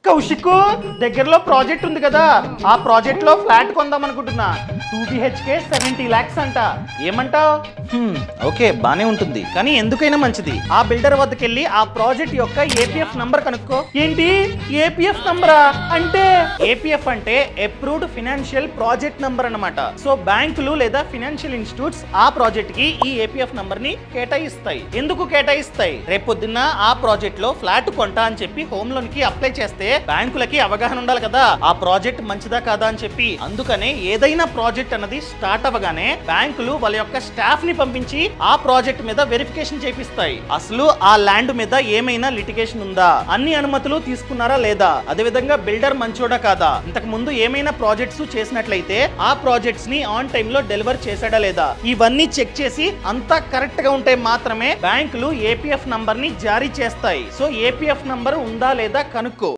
కౌశిక్ దగ్గరలో ప్రాజెక్ట్ ఉంది కదా ఆ ప్రాజెక్ట్ లో ఫ్లాట్ కొందాం అనుకుంటున్నా టూ బిహెచ్కే సెవెంటీ లాక్స్ అంట ఏమంటావ్ హ్మ్, ఓకే బానే ఉంటుంది కానీ ఎందుకైనా మంచిది ఆ బిల్డర్ వద్దకు వెళ్ళి ఆ ప్రాజెక్ట్ యొక్క ఏపీఎఫ్ నంబర్ కనుక్కో ఏంటి ఏపీఎఫ్ నంబరా అంటే ఏపీఎఫ్ అంటే అప్రూవ్డ్ ఫినాన్షియల్ ప్రాజెక్ట్ నంబర్ అన్నమాట సో బ్యాంకులు లేదా ఫినాన్షియల్ ఇన్స్టిట్యూట్స్ ఆ ప్రాజెక్ట్ కి ఈ ఏపీఎఫ్ నంబర్ ని కేటాయిస్తాయి ఎందుకు కేటాయిస్తాయి రేపొద్దున్న ఆ ప్రాజెక్ట్ లో ఫ్లాట్ కొంటా అని చెప్పి హోమ్ లోన్ కి అప్లై చేస్తే బ్యాంకులకి అవగాహన ఉండాలి కదా ఆ ప్రాజెక్ట్ మంచిదా కాదా అని చెప్పి అందుకనే ఏదైనా ప్రాజెక్ట్ అన్నది స్టార్ట్ అవ్వగానే బ్యాంకులు వాళ్ళ యొక్క స్టాఫ్ ని పంపించి ఆ ప్రాజెక్ట్ మీద వెరిఫికేషన్ చేపిస్తాయి అసలు ఆ ల్యాండ్ మీద ఏమైనా లిటిగేషన్ ఉందా అన్ని అనుమతులు తీసుకున్నారా లేదా అదే విధంగా బిల్డర్ మంచోడా కాదా ఇంతకు ముందు ఏమైనా ప్రాజెక్ట్స్ చేసినట్లయితే ఆ ప్రాజెక్ట్స్ ని ఆన్ టైమ్ లో డెలివర్ చేశాడా లేదా ఇవన్నీ చెక్ చేసి అంతా కరెక్ట్ గా ఉంటే మాత్రమే బ్యాంకులు ఏపీఎఫ్ నంబర్ ని జారీ చేస్తాయి సో ఏపీఎఫ్ నంబర్ ఉందా లేదా కనుక్కో